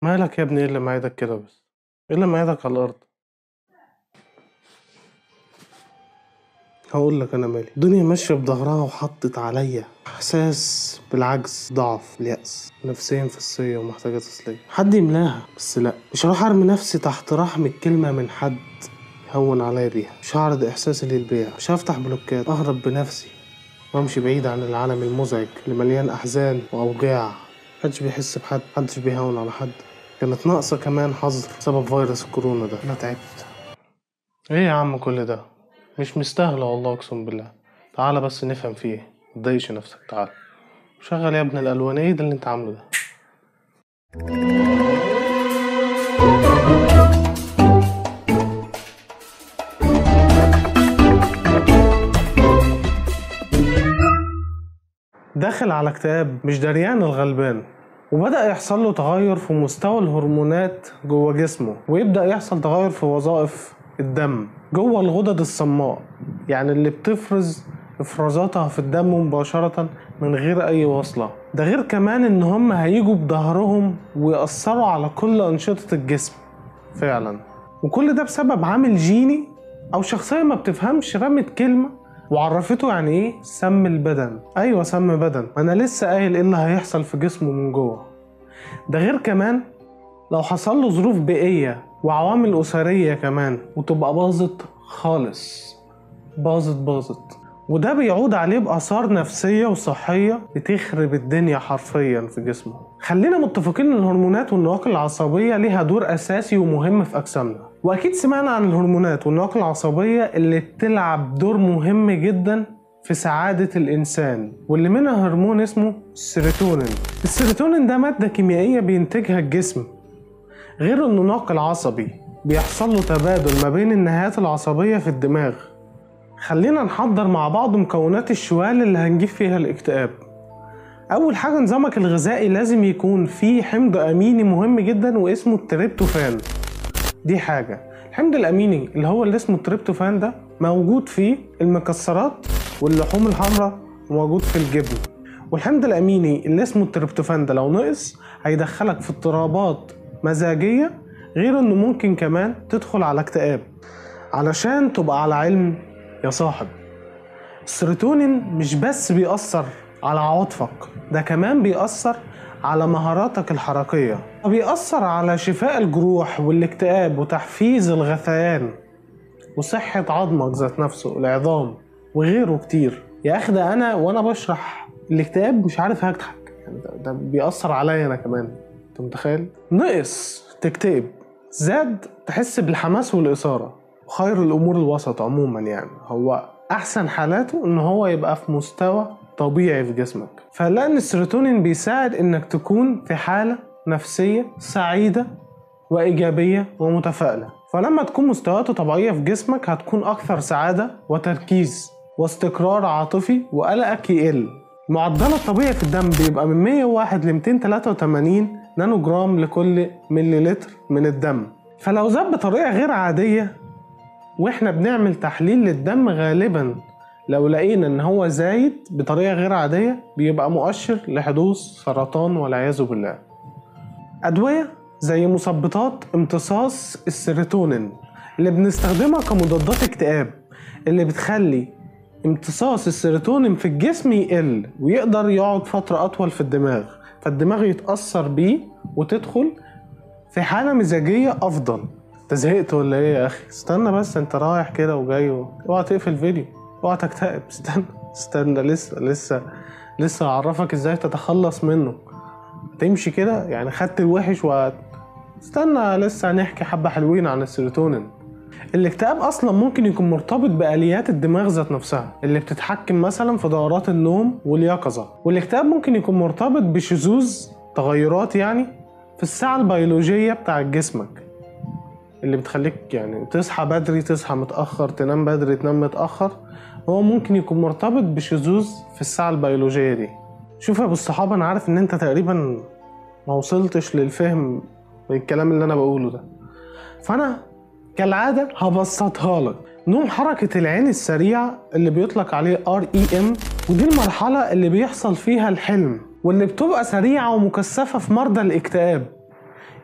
مالك يا ابني ايه اللي معادك كده بس ايه اللي معادك على الارض هقول لك انا مالي الدنيا ماشيه بظهرها وحطت عليا احساس بالعجز ضعف اليأس نفسيا فسية ومحتاجة تسلية حد يملاها بس لا مش هروح ارمي نفسي تحت رحم الكلمة من حد يهون عليا بيها مش هعرض احساسي للبيع مش هفتح بلوكات اهرب بنفسي وامشي بعيد عن العالم المزعج اللي مليان احزان واوجاع محدش بيحس بحد محدش بيهون على حد كانت ناقصة كمان حظر بسبب فيروس الكورونا ده أنا تعبت إيه يا عم كل ده مش مستاهلة والله أقسم بالله تعالى بس نفهم فيه إيه متضايقش نفسك تعالى شغل يا ابن الألوان إيه ده اللي أنت عامله ده داخل على اكتئاب مش دريان الغلبان وبدأ يحصل له تغير في مستوى الهرمونات جوه جسمه ويبدأ يحصل تغير في وظائف الدم جوه الغدد الصماء يعني اللي بتفرز افرازاتها في الدم مباشرة من غير أي وصلة ده غير كمان إن هم هيجوا بظهرهم ويأثروا على كل أنشطة الجسم فعلا وكل ده بسبب عامل جيني أو شخصية ما بتفهمش رمت كلمة وعرفته يعني ايه سم البدن ايوه سم بدن انا لسه قايل ايه اللي هيحصل في جسمه من جوه ده غير كمان لو حصل له ظروف بيئيه وعوامل اسريه كمان وتبقى باظت خالص باظت باظت وده بيعود عليه بآثار نفسية وصحية بتخرب الدنيا حرفيا في جسمه خلينا متفقين ان الهرمونات والنواقل العصبية ليها دور أساسي ومهم في أجسامنا وأكيد سمعنا عن الهرمونات والنواقل العصبية اللي بتلعب دور مهم جدا في سعادة الإنسان واللي منها هرمون اسمه السيروتونين السيروتونين ده مادة كيميائية بينتجها الجسم غير انه ناقل عصبي بيحصل له تبادل ما بين النهايات العصبية في الدماغ خلينا نحضر مع بعض مكونات الشوال اللي هنجيب فيها الاكتئاب أول حاجة نظامك الغذائي لازم يكون فيه حمض أميني مهم جدا واسمه التريبتوفان دي حاجة الحمض الأميني اللي هو اللي اسمه التريبتوفان ده موجود في المكسرات واللحوم الحمراء وموجود في الجبن والحمض الأميني اللي اسمه التريبتوفان ده لو نقص هيدخلك في اضطرابات مزاجية غير انه ممكن كمان تدخل على اكتئاب علشان تبقى على علم يا صاحب السيروتونين مش بس بيأثر على عواطفك ده كمان بيأثر على مهاراتك الحركية وبيأثر على شفاء الجروح والاكتئاب وتحفيز الغثيان وصحة عظمك ذات نفسه العظام وغيره كتير يا أخي ده أنا وأنا بشرح الاكتئاب مش عارف هضحك يعني ده, ده بيأثر عليا أنا كمان أنت متخيل؟ نقص تكتئب زاد تحس بالحماس والإثارة وخير الأمور الوسط عموما يعني هو أحسن حالاته إن هو يبقى في مستوى طبيعي في جسمك فلأن السيروتونين بيساعد إنك تكون في حالة نفسية سعيدة وإيجابية ومتفائلة فلما تكون مستوياته طبيعية في جسمك هتكون أكثر سعادة وتركيز واستقرار عاطفي وقلقك يقل معدل الطبيعي في الدم بيبقى من 101 ل 283 نانو جرام لكل مليلتر من الدم فلو زاد بطريقة غير عادية واحنا بنعمل تحليل للدم غالبا لو لقينا ان هو زايد بطريقة غير عادية بيبقى مؤشر لحدوث سرطان والعياذ بالله أدوية زي مثبطات امتصاص السيروتونين اللي بنستخدمها كمضادات اكتئاب اللي بتخلي امتصاص السيروتونين في الجسم يقل ويقدر يقعد فترة أطول في الدماغ فالدماغ يتأثر بيه وتدخل في حالة مزاجية أفضل انت زهقت ولا ايه يا اخي استنى بس انت رايح كده وجاي و... اوعى تقفل فيديو اوعى تكتئب استنى استنى لسه لسه لسه هعرفك ازاي تتخلص منه تمشي كده يعني خدت الوحش و استنى لسه هنحكي حبة حلوين عن السيروتونين الاكتئاب اصلا ممكن يكون مرتبط باليات الدماغ ذات نفسها اللي بتتحكم مثلا في دورات النوم واليقظه والاكتئاب ممكن يكون مرتبط بشذوذ تغيرات يعني في الساعه البيولوجيه بتاع جسمك اللي بتخليك يعني تصحى بدري تصحى متأخر تنام بدري تنام متأخر هو ممكن يكون مرتبط بشذوذ في الساعة البيولوجية دي شوف يا ابو الصحابة انا عارف ان انت تقريبا ما وصلتش للفهم من الكلام اللي انا بقوله ده فانا كالعادة هبسطها لك نوم حركة العين السريعة اللي بيطلق عليه REM ودي المرحلة اللي بيحصل فيها الحلم واللي بتبقى سريعة ومكثفة في مرضى الاكتئاب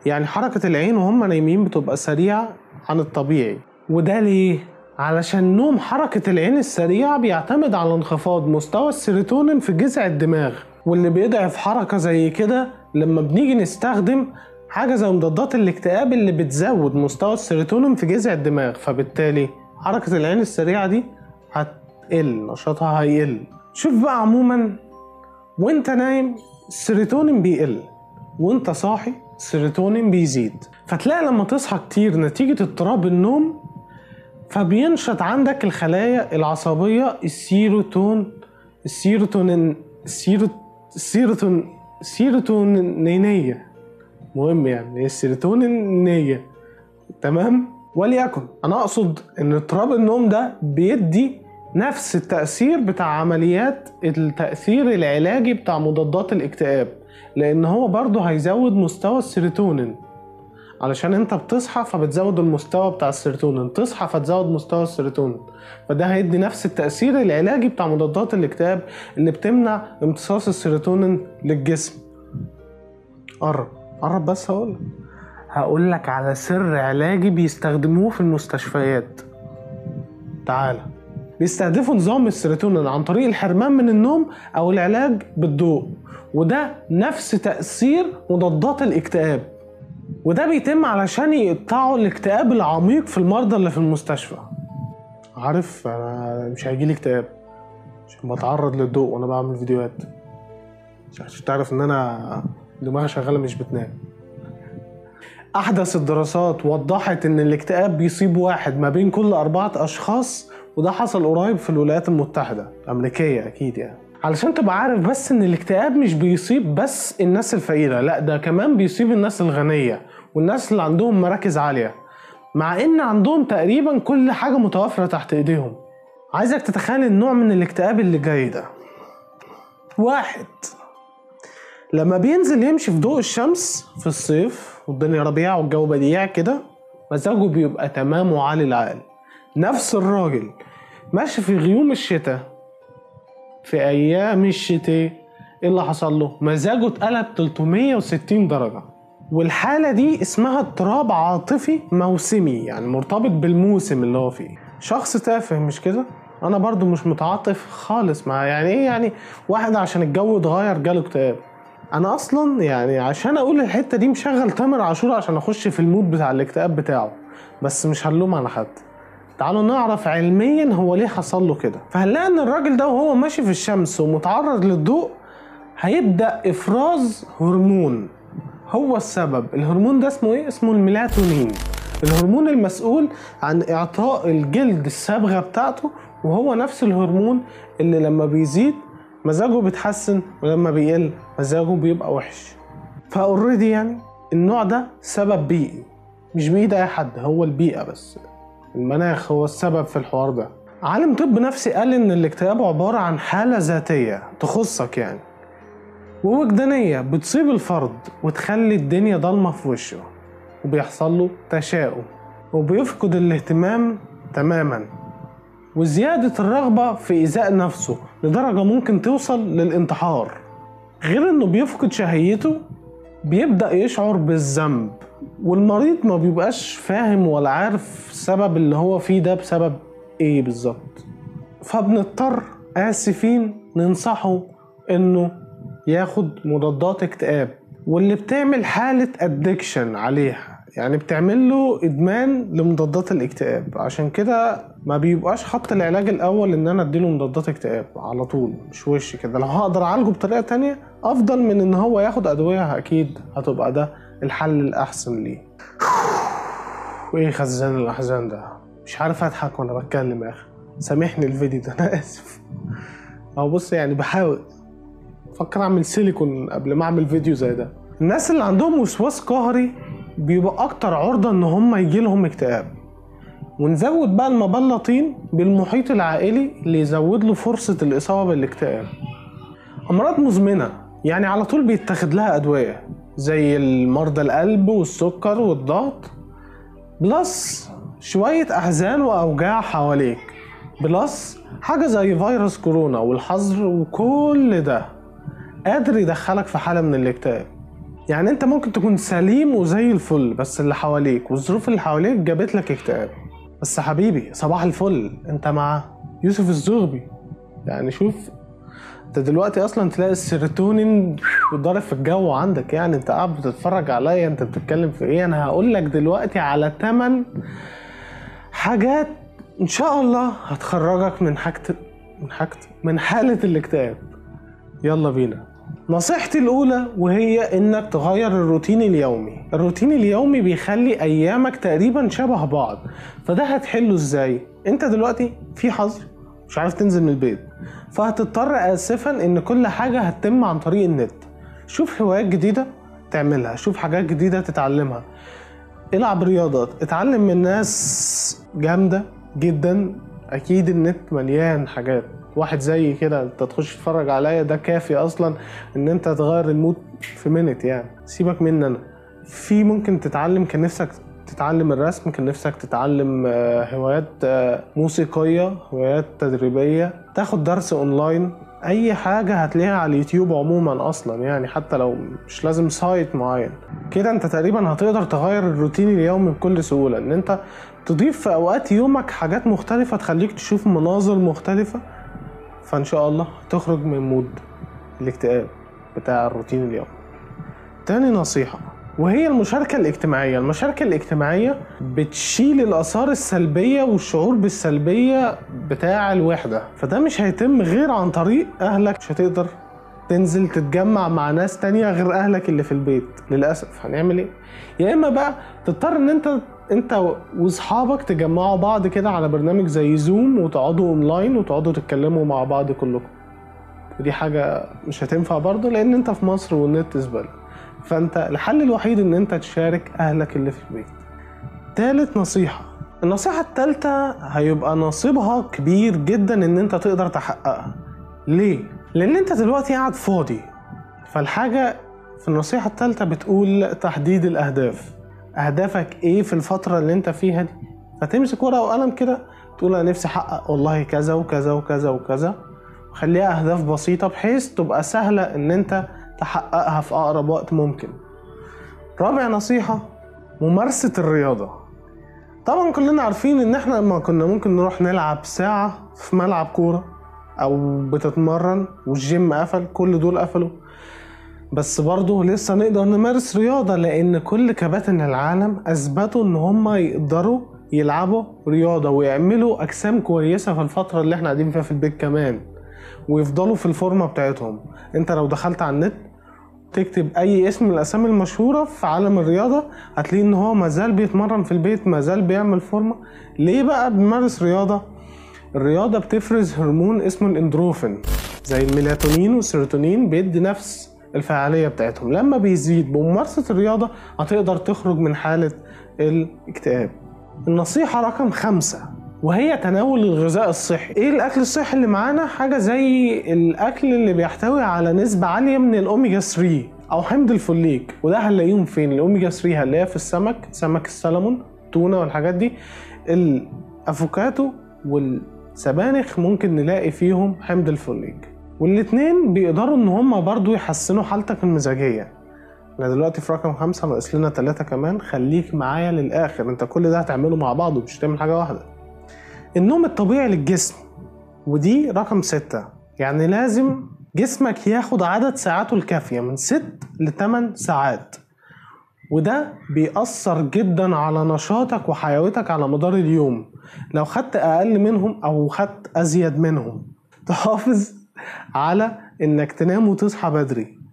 يعني حركة العين وهم نايمين بتبقى سريعة عن الطبيعي وده ليه؟ علشان نوم حركة العين السريعة بيعتمد على انخفاض مستوى السيروتونين في جذع الدماغ واللي بيضعف حركة زي كده لما بنيجي نستخدم حاجة زي مضادات الاكتئاب اللي بتزود مستوى السيروتونين في جذع الدماغ فبالتالي حركة العين السريعة دي هتقل نشاطها هيقل شوف بقى عموما وانت نايم السيروتونين بيقل وانت صاحي السيروتونين بيزيد فتلاقي لما تصحى كتير نتيجة اضطراب النوم فبينشط عندك الخلايا العصبية السيروتون السيروتونين السيرو السيروتون السيروتونينية مهم يعني هي السيروتونينية تمام وليكن انا اقصد ان اضطراب النوم ده بيدي نفس التأثير بتاع عمليات التأثير العلاجي بتاع مضادات الاكتئاب لان هو برضه هيزود مستوى السيروتونين علشان انت بتصحى فبتزود المستوى بتاع السيروتونين تصحى فتزود مستوى السيروتونين فده هيدي نفس التأثير العلاجي بتاع مضادات الاكتئاب اللي بتمنع امتصاص السيروتونين للجسم قرب قرب بس هقول هقول لك على سر علاجي بيستخدموه في المستشفيات تعالى بيستهدفوا نظام السيروتونين عن طريق الحرمان من النوم او العلاج بالضوء وده نفس تأثير مضادات الاكتئاب وده بيتم علشان يقطعوا الاكتئاب العميق في المرضى اللي في المستشفى عارف انا مش هيجيلي اكتئاب عشان بتعرض للضوء وانا بعمل فيديوهات عشان تعرف ان انا دماغي شغاله مش بتنام احدث الدراسات وضحت ان الاكتئاب بيصيب واحد ما بين كل اربعه اشخاص وده حصل قريب في الولايات المتحده الامريكيه اكيد يعني علشان تبقى عارف بس ان الاكتئاب مش بيصيب بس الناس الفقيره لا ده كمان بيصيب الناس الغنيه والناس اللي عندهم مراكز عاليه مع ان عندهم تقريبا كل حاجه متوفره تحت ايديهم عايزك تتخيل النوع من الاكتئاب اللي جاي ده واحد لما بينزل يمشي في ضوء الشمس في الصيف والدنيا ربيع والجو بديع كده مزاجه بيبقى تمام وعالي العال نفس الراجل ماشي في غيوم الشتاء في ايام الشتاء ايه اللي حصل له مزاجه اتقلب 360 درجه والحاله دي اسمها اضطراب عاطفي موسمي يعني مرتبط بالموسم اللي هو فيه شخص تافه مش كده انا برضو مش متعاطف خالص مع يعني ايه يعني واحد عشان الجو اتغير جاله اكتئاب انا اصلا يعني عشان اقول الحته دي مشغل تامر عاشور عشان اخش في المود بتاع الاكتئاب بتاعه بس مش هنلوم على حد تعالوا نعرف علميا هو ليه حصل له كده فهنلاقي ان الراجل ده وهو ماشي في الشمس ومتعرض للضوء هيبدا افراز هرمون هو السبب الهرمون ده اسمه ايه اسمه الميلاتونين الهرمون المسؤول عن اعطاء الجلد الصبغه بتاعته وهو نفس الهرمون اللي لما بيزيد مزاجه بيتحسن ولما بيقل مزاجه بيبقى وحش فاوريدي يعني النوع ده سبب بيئي مش بإيد أي حد هو البيئة بس المناخ هو السبب في الحوار ده عالم طب نفسي قال إن الاكتئاب عبارة عن حالة ذاتية تخصك يعني ووجدانية بتصيب الفرد وتخلي الدنيا ضلمة في وشه وبيحصل له تشاؤم وبيفقد الاهتمام تماما وزيادة الرغبة في إيذاء نفسه لدرجة ممكن توصل للانتحار غير إنه بيفقد شهيته بيبدأ يشعر بالذنب والمريض ما بيبقاش فاهم ولا عارف السبب اللي هو فيه ده بسبب ايه بالظبط فبنضطر آسفين ننصحه إنه ياخد مضادات اكتئاب واللي بتعمل حالة ادكشن عليها يعني بتعمل له ادمان لمضادات الاكتئاب عشان كده ما بيبقاش خط العلاج الاول ان انا اديله مضادات اكتئاب على طول مش وش كده لو هقدر اعالجه بطريقه تانية افضل من ان هو ياخد ادويه اكيد هتبقى ده الحل الاحسن ليه وايه خزان الاحزان ده مش عارف اضحك وانا بتكلم يا اخي سامحني الفيديو ده انا اسف او بص يعني بحاول فكر اعمل سيليكون قبل ما اعمل فيديو زي ده الناس اللي عندهم وسواس قهري بيبقى اكتر عرضة ان هم يجيلهم اكتئاب ونزود بقى المبلطين بالمحيط العائلي اللي يزود له فرصة الإصابة بالاكتئاب أمراض مزمنة يعني على طول بيتاخد لها أدوية زي المرضى القلب والسكر والضغط بلس شوية أحزان وأوجاع حواليك بلس حاجة زي فيروس كورونا والحظر وكل ده قادر يدخلك في حالة من الاكتئاب يعني انت ممكن تكون سليم وزي الفل بس اللي حواليك والظروف اللي حواليك جابت لك اكتئاب بس حبيبي صباح الفل انت مع يوسف الزغبي يعني شوف انت دلوقتي اصلا تلاقي السيروتونين ضارب في الجو عندك يعني انت قاعد بتتفرج عليا انت بتتكلم في ايه انا هقول لك دلوقتي على 8 حاجات ان شاء الله هتخرجك من حاجة من حاجة من حالة الاكتئاب يلا بينا نصيحتي الأولى وهي إنك تغير الروتين اليومي الروتين اليومي بيخلي أيامك تقريبا شبه بعض فده هتحله إزاي؟ أنت دلوقتي في حظر مش عارف تنزل من البيت فهتضطر آسفا إن كل حاجة هتتم عن طريق النت شوف هوايات جديدة تعملها شوف حاجات جديدة تتعلمها العب رياضات اتعلم من ناس جامدة جدا أكيد النت مليان حاجات واحد زي كده انت تخش تتفرج عليا ده كافي اصلا ان انت تغير المود في منت يعني سيبك مني انا في ممكن تتعلم كان نفسك تتعلم الرسم كان نفسك تتعلم آه، هوايات آه، موسيقية هوايات تدريبية تاخد درس اونلاين اي حاجة هتلاقيها على اليوتيوب عموما اصلا يعني حتى لو مش لازم سايت معين كده انت تقريبا هتقدر تغير الروتين اليومي بكل سهولة ان انت تضيف في اوقات يومك حاجات مختلفة تخليك تشوف مناظر مختلفة فان شاء الله تخرج من مود الاكتئاب بتاع الروتين اليومي تاني نصيحة وهي المشاركة الاجتماعية المشاركة الاجتماعية بتشيل الآثار السلبية والشعور بالسلبية بتاع الوحدة فده مش هيتم غير عن طريق أهلك مش هتقدر تنزل تتجمع مع ناس تانية غير أهلك اللي في البيت للأسف هنعمل إيه؟ يا إما بقى تضطر إن أنت أنت وأصحابك تجمعوا بعض كده على برنامج زي زوم وتقعدوا أونلاين وتقعدوا تتكلموا مع بعض كلكم ودي حاجة مش هتنفع برضه لأن أنت في مصر والنت زبالة فأنت الحل الوحيد إن أنت تشارك أهلك اللي في البيت تالت نصيحة النصيحة التالتة هيبقى نصيبها كبير جدا إن أنت تقدر تحققها ليه؟ لأن أنت دلوقتي قاعد فاضي فالحاجة في النصيحة التالتة بتقول تحديد الأهداف أهدافك إيه في الفترة اللي أنت فيها دي فتمسك ورقة وقلم كده تقول أنا نفسي أحقق والله كذا وكذا وكذا وكذا وخليها أهداف بسيطة بحيث تبقى سهلة إن أنت تحققها في أقرب وقت ممكن رابع نصيحة ممارسة الرياضة طبعا كلنا عارفين ان احنا لما كنا ممكن نروح نلعب ساعة في ملعب كورة او بتتمرن والجيم قفل كل دول قفلوا بس برضه لسه نقدر نمارس رياضة لان كل كباتن العالم اثبتوا ان هم يقدروا يلعبوا رياضة ويعملوا اجسام كويسة في الفترة اللي احنا قاعدين فيها في البيت كمان ويفضلوا في الفورمة بتاعتهم انت لو دخلت على النت تكتب اي اسم من الاسامي المشهوره في عالم الرياضه هتلاقي ان هو مازال بيتمرن في البيت مازال بيعمل فورمه ليه بقى بيمارس رياضه الرياضه بتفرز هرمون اسمه الاندروفين زي الميلاتونين والسيروتونين بيدي نفس الفعاليه بتاعتهم لما بيزيد بممارسه الرياضه هتقدر تخرج من حاله الاكتئاب النصيحه رقم خمسة وهي تناول الغذاء الصحي ايه الاكل الصحي اللي معانا حاجه زي الاكل اللي بيحتوي على نسبه عاليه من الاوميجا 3 او حمض الفوليك وده هنلاقيهم فين الاوميجا 3 هنلاقيها في السمك سمك السلمون تونه والحاجات دي الافوكاتو والسبانخ ممكن نلاقي فيهم حمض الفوليك والاتنين بيقدروا ان هما برضو يحسنوا حالتك المزاجيه احنا دلوقتي في رقم خمسة ناقص لنا تلاتة كمان خليك معايا للآخر انت كل ده هتعمله مع بعض ومش هتعمل حاجة واحدة النوم الطبيعي للجسم ودي رقم ستة يعني لازم جسمك ياخد عدد ساعاته الكافية من ست لتمن ساعات وده بيأثر جدا على نشاطك وحيويتك على مدار اليوم لو خدت أقل منهم أو خدت أزيد منهم تحافظ على إنك تنام وتصحى بدري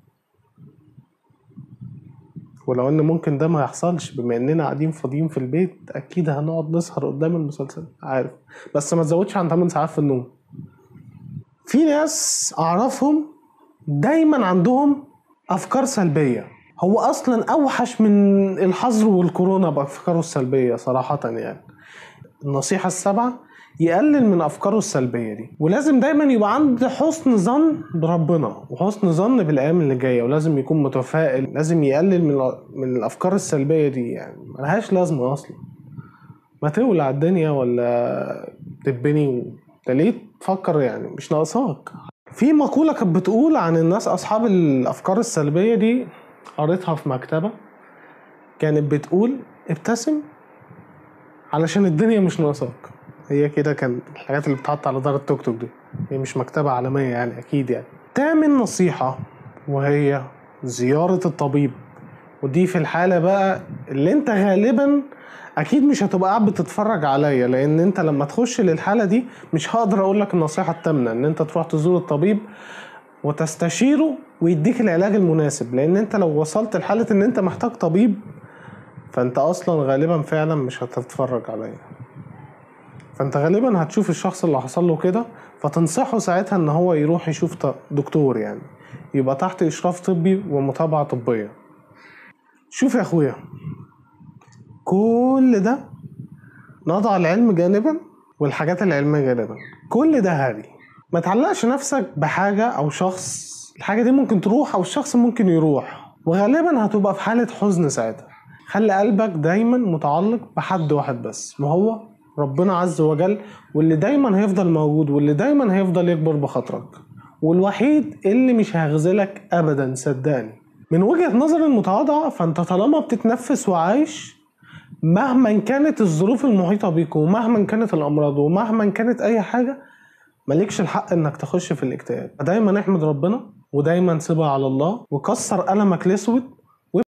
ولو ان ممكن ده ما يحصلش بما اننا قاعدين فاضيين في البيت اكيد هنقعد نسهر قدام المسلسل عارف بس ما تزودش عن 8 ساعات في النوم في ناس اعرفهم دايما عندهم افكار سلبيه هو اصلا اوحش من الحظر والكورونا بافكاره السلبيه صراحه يعني النصيحه السابعه يقلل من افكاره السلبيه دي ولازم دايما يبقى عنده حسن ظن بربنا وحسن ظن بالايام اللي جايه ولازم يكون متفائل لازم يقلل من من الافكار السلبيه دي يعني ملهاش لازمه اصلا ما تولع الدنيا ولا تبني انت ليه تفكر يعني مش ناقصاك في مقوله كانت بتقول عن الناس اصحاب الافكار السلبيه دي قريتها في مكتبة كانت بتقول ابتسم علشان الدنيا مش ناقصاك هي كده كان الحاجات اللي بتحط على دار التوك توك دي هي مش مكتبة عالمية يعني أكيد يعني تامن نصيحة وهي زيارة الطبيب ودي في الحالة بقى اللي انت غالبا اكيد مش هتبقى قاعد بتتفرج عليا لان انت لما تخش للحالة دي مش هقدر اقول لك النصيحة التامنة ان انت تروح تزور الطبيب وتستشيره ويديك العلاج المناسب لان انت لو وصلت لحالة ان انت محتاج طبيب فانت اصلا غالبا فعلا مش هتتفرج عليا فانت غالبا هتشوف الشخص اللي حصل له كده فتنصحه ساعتها ان هو يروح يشوف ط- دكتور يعني يبقى تحت اشراف طبي ومتابعة طبية شوف يا اخويا كل ده نضع العلم جانبا والحاجات العلمية جانبا كل ده هري ما تعلقش نفسك بحاجة او شخص الحاجة دي ممكن تروح او الشخص ممكن يروح وغالبا هتبقى في حالة حزن ساعتها خلي قلبك دايما متعلق بحد واحد بس وهو ربنا عز وجل واللي دايما هيفضل موجود واللي دايما هيفضل يكبر بخاطرك والوحيد اللي مش هيخذلك ابدا صدقني من وجهة نظر المتواضعة فانت طالما بتتنفس وعايش مهما كانت الظروف المحيطة بيك ومهما كانت الأمراض ومهما كانت أي حاجة مالكش الحق إنك تخش في الاكتئاب دايما احمد ربنا ودايما سيبها على الله وكسر قلمك الأسود